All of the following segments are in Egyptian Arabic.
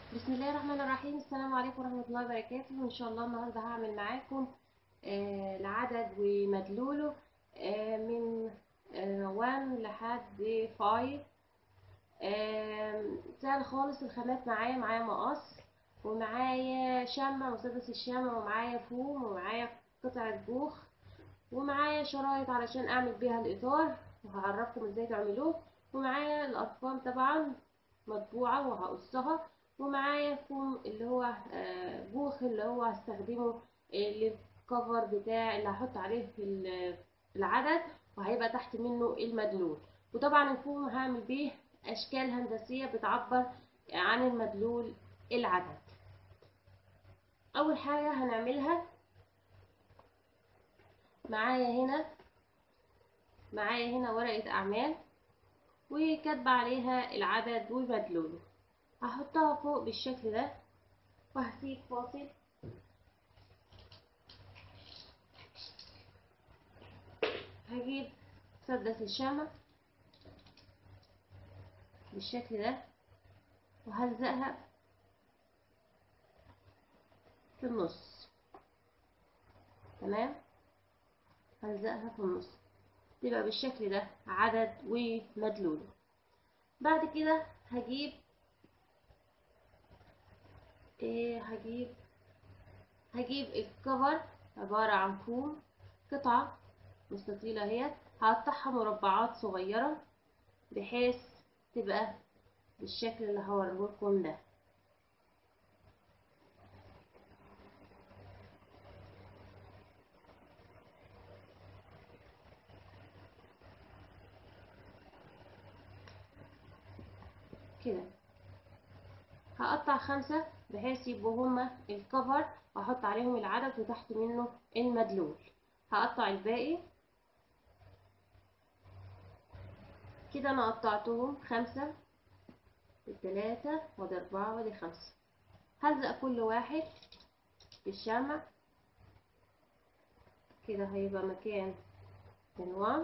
بسم الله الرحمن الرحيم السلام عليكم ورحمة الله وبركاته إن شاء الله النهاردة هعمل معاكم آه العدد ومدلوله آه من آه 1 لحد 5 آه سهل خالص الخامات معايا معايا مقص ومعايا شمع مسدس الشمع ومعايا فوم ومعايا قطعة بوخ ومعايا شرايط علشان أعمل بيها الإطار وهعرفكم ازاي تعملوه ومعايا الأرقام طبعا مطبوعة وهقصها ومعايا فوم اللي هو بوخ اللي هو هستخدمه للكفر بتاع اللي هحط عليه في العدد وهيبقى تحت منه المدلول وطبعا الفوم هعمل بيه اشكال هندسية بتعبر عن المدلول العدد اول حاجة هنعملها معايا هنا معايا هنا ورقة اعمال وكاتبة عليها العدد ومدلوله هحطها فوق بالشكل ده وهسيب فاصل هجيب مسدس الشمع بالشكل ده وهلزقها في النص تمام هلزقها في النص تبقى بالشكل ده عدد ومدلول بعد كده هجيب ايه هجيب هجيب الكفر عبارة عن فوم قطعة مستطيلة اهي هقطعها مربعات صغيرة بحيث تبقى بالشكل اللي هوريهولكم ده كده هقطع خمسة بحيث يبقوا هما الكفر واحط عليهم العدد وتحت منه المدلول هقطع الباقي كده انا قطعتهم خمسة التلاتة وادي اربعة وادي خمسة هلزق كل واحد بالشمع كده هيبقى مكان عنوان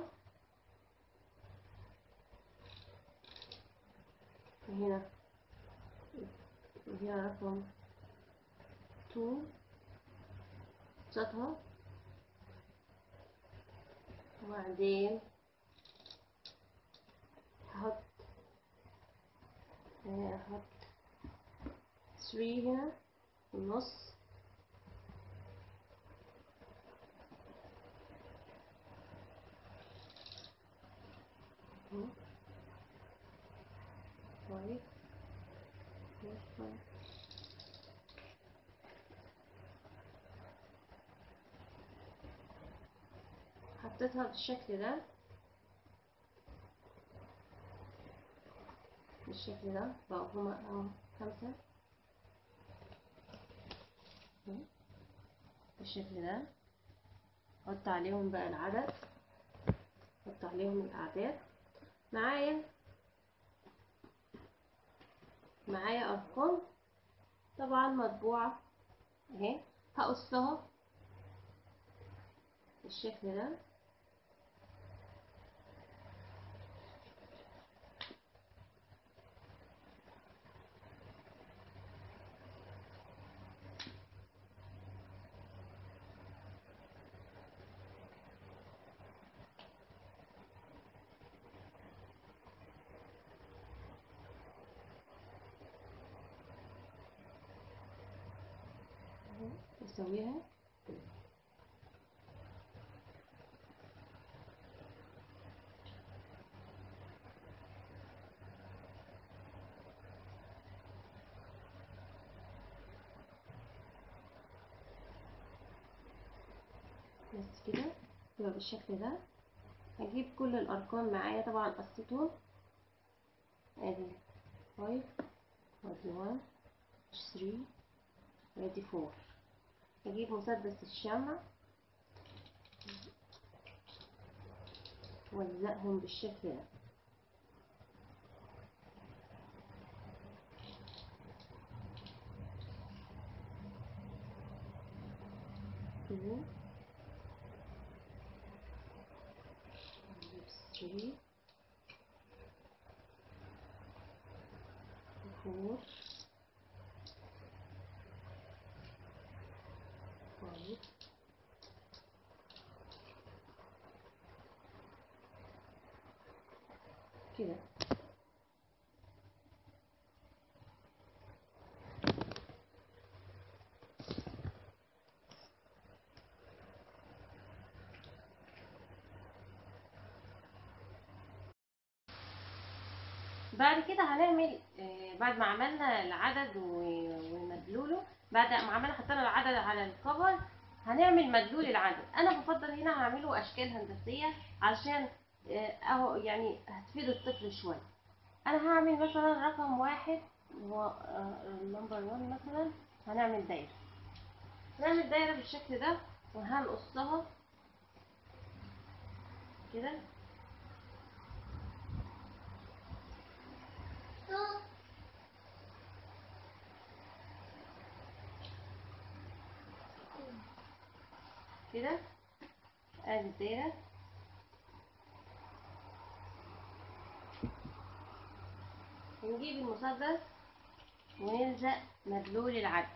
هنا هنا رقم تو قصتها وبعدين هحط هحط ثري هنا في النص طيب حطيتها بالشكل ده بالشكل ده بقوا هما اهو خمسة بالشكل ده احط عليهم بقى العدد احط عليهم الاعداد معايا معايا ارقام طبعا مطبوعة اهي هقصها بالشكل ده اسويها بس كده يبقى بالشكل ده هجيب كل الارقام معايا طبعا قصيتهم ادي 5 ادي 1 3 ادي 4 هجيب مسدس الشمع والزقهم بالشكل ده كده three, four, كده بعد كده هنعمل آه، بعد ما عملنا العدد و- ومدلوله بعد ما عملنا حطينا العدد على الكفر هنعمل مدلول العدد انا بفضل هنا هعمله اشكال هندسيه عشان آه، اهو يعني هتفيد الطفل شويه انا هعمل مثلا رقم واحد و نمبر 1 مثلا هنعمل دايره نعمل دايره بالشكل ده وهنقصها كده كده ادي الدايره ونجيب المسدس ونلزق مدلول العدد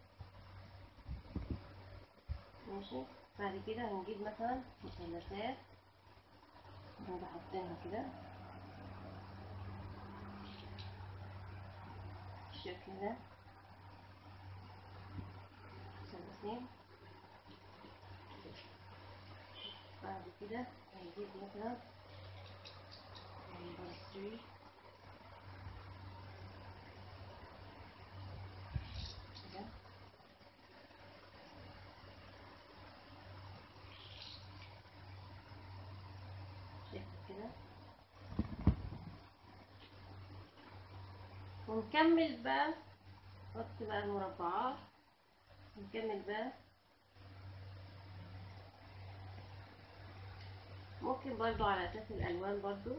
ماشي بعد كده هنجيب مثلا مثلثات نبقى حاطينها كده بالشكل ده مثلثين بعد كده هنجيب مثلا نمبر 3 كده شكل كده ونكمل بقى نحط بقى المربعات نكمل بقى ممكن برضو على اساس الالوان برضو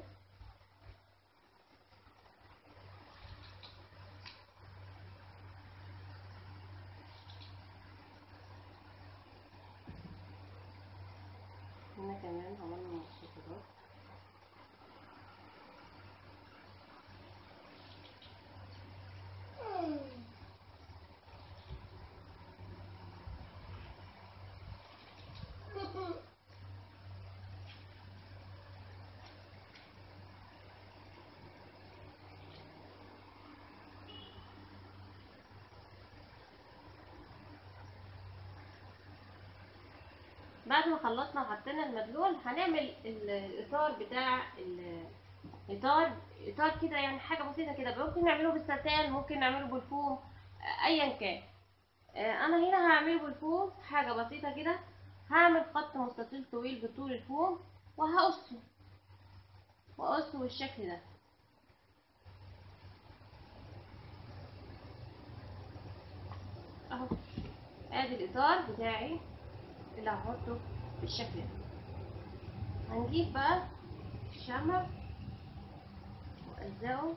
هنا كمان عملنا مستطيلات بعد ما خلصنا وحطينا المدلول هنعمل ال- الاطار بتاع ال- اطار اطار كده يعني حاجه بسيطه كده ممكن نعمله بالستان ممكن نعمله بالفوم آه، ايا كان آه، انا هنا هعمله بالفوم حاجه بسيطه كده هعمل خط مستطيل طويل بطول الفوم وهقصه واقصه بالشكل ده اهو ادي الاطار بتاعي اللي هحطه بالشكل ده هنجيب بقى الشمع والزقه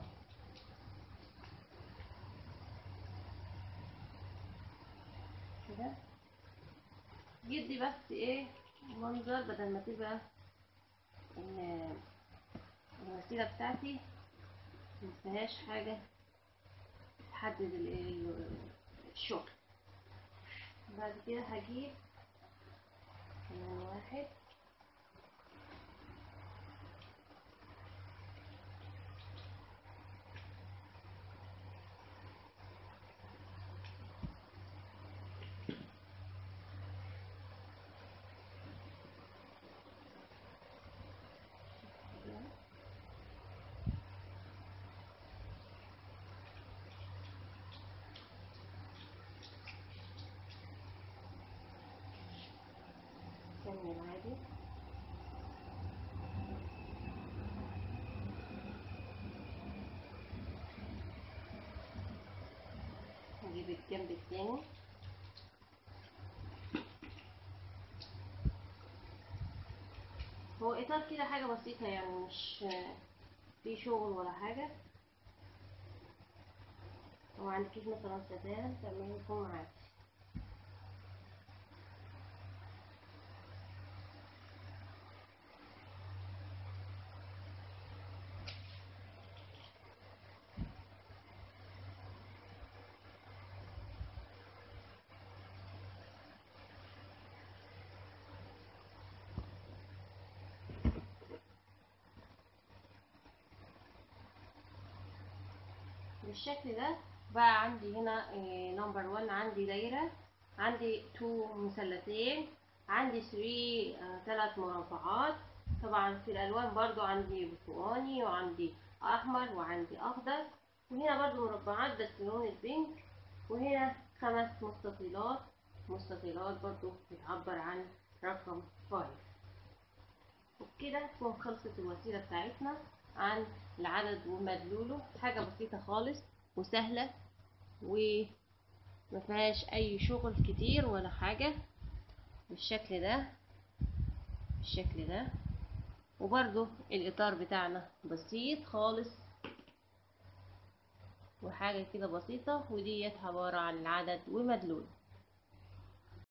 كده يدي بس ايه منظر بدل ما تبقى ال- الوسيلة بتاعتي مفيهاش حاجة تحدد ال- ال- الشغل بعد كده هجيب كمان واحد كمل عادي نجيب الجنب التاني هو اطار كده حاجة بسيطة يعني مش في شغل ولا حاجة لو عندكيش مثلا ستان تعملي فوم عادي بالشكل ده بقى عندي هنا نمبر 1 عندي دايرة عندي 2 مثلثين عندي 3 ثلاث مربعات طبعا في الالوان برضو عندي برتقاني وعندي احمر وعندي اخضر وهنا برضو مربعات بس لون البينك وهنا خمس مستطيلات مستطيلات برضو بتعبر عن رقم 5 وبكده تكون خلصت الوسيلة بتاعتنا عن العدد ومدلوله حاجة بسيطة خالص وسهلة وما فيهاش اي شغل كتير ولا حاجة بالشكل ده بالشكل ده وبرضو الاطار بتاعنا بسيط خالص وحاجة كده بسيطة وديت عبارة عن العدد ومدلول